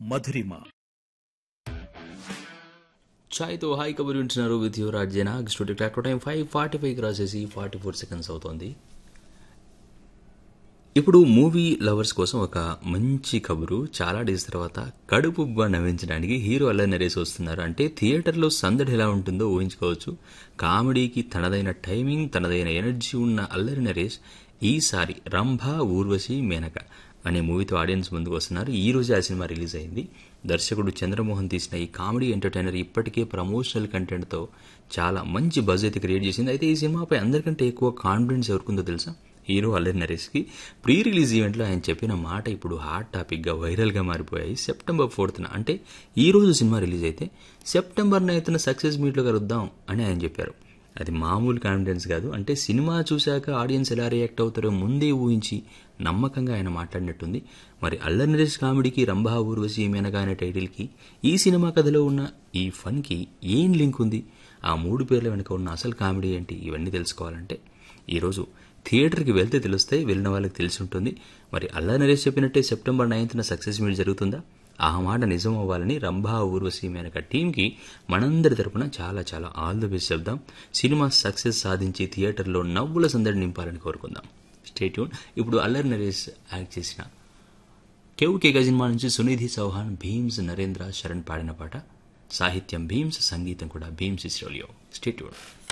మధురిమ ఛాయ్తో hi కబుర్ వింటున్నారు with your Jaina studio clock time five forty five cross చేసి forty four seconds అవుతోంది ఇప్పుడు మూవీ లవర్స్ కోసం ఒక మంచి కబురు చాలా డేస్ తర్వాత కడుపుబ్బా నవ్వించడానికి హీరో అల్లరి నరేసి వస్తున్నారు అంటే థియేటర్లో సందడి ఎలా ఉంటుందో ఊహించుకోవచ్చు కామెడీకి తనదైన టైమింగ్ తనదైన ఎనర్జీ ఉన్న అల్లరి నరేష్ ఈసారి రంభ ఊర్వశి మేనక అనే మూవీతో ఆడియన్స్ ముందుకు వస్తున్నారు ఈ రోజు ఆ సినిమా రిలీజ్ అయింది దర్శకుడు చంద్రమోహన్ తీసిన ఈ కామెడీ ఎంటర్టైనర్ ఇప్పటికే ప్రమోషనల్ కంటెంట్తో చాలా మంచి బజ్ అయితే క్రియేట్ చేసింది అయితే ఈ సినిమాపై అందరికంటే ఎక్కువ కాన్ఫిడెన్స్ ఎవరికుందో తెలుసా హీరో అల్లరి నరేష్కి ప్రీ రిలీజ్ ఈవెంట్లో ఆయన చెప్పిన మాట ఇప్పుడు హాట్ టాపిక్గా వైరల్గా మారిపోయాయి సెప్టెంబర్ ఫోర్త్న అంటే ఈ రోజు సినిమా రిలీజ్ అయితే సెప్టెంబర్ నైన్త్న సక్సెస్ మీట్లో కలుద్దాం అని ఆయన చెప్పారు అది మామూలు కాన్ఫిడెన్స్ కాదు అంటే సినిమా చూశాక ఆడియన్స్ ఎలా రియాక్ట్ అవుతారో ముందే ఊహించి నమ్మకంగా ఆయన మాట్లాడినట్టుంది మరి అల్లరి నరేష్ కామెడీకి రంభా ఊర్వశి మేనగా అనే టైటిల్కి ఈ సినిమా కథలో ఉన్న ఈ ఫన్కి ఏం లింక్ ఉంది ఆ మూడు పేర్ల వెనుక ఉన్న అసలు కామెడీ ఏంటి ఇవన్నీ తెలుసుకోవాలంటే ఈరోజు థియేటర్కి వెళ్తే తెలుస్తాయి వెళ్ళిన వాళ్ళకి తెలిసి ఉంటుంది మరి అల్లా నరేష్ చెప్పినట్టే సెప్టెంబర్ నైన్త్న సక్సెస్ మీట్ జరుగుతుందా ఆ మాట నిజం అవ్వాలని రంభా ఊర్వశి మేనక టీంకి మనందరి తరపున చాలా చాలా ఆల్ ది బెస్ట్ చెప్దాం సినిమా సక్సెస్ సాధించి థియేటర్లో నవ్వుల సందడి నింపాలని కోరుకుందాం స్టేట్యూన్ ఇప్పుడు అల్లరి నరేష్ యాక్ట్ చేసిన కేవ్ కే సినిమా నుంచి సునిధి చౌహాన్ భీమ్స్ నరేంద్ర శరణ్ పాడిన పాట సాహిత్యం భీమ్స్ సంగీతం కూడా భీమ్స్ ఇస్రోలియో స్టేట్యూన్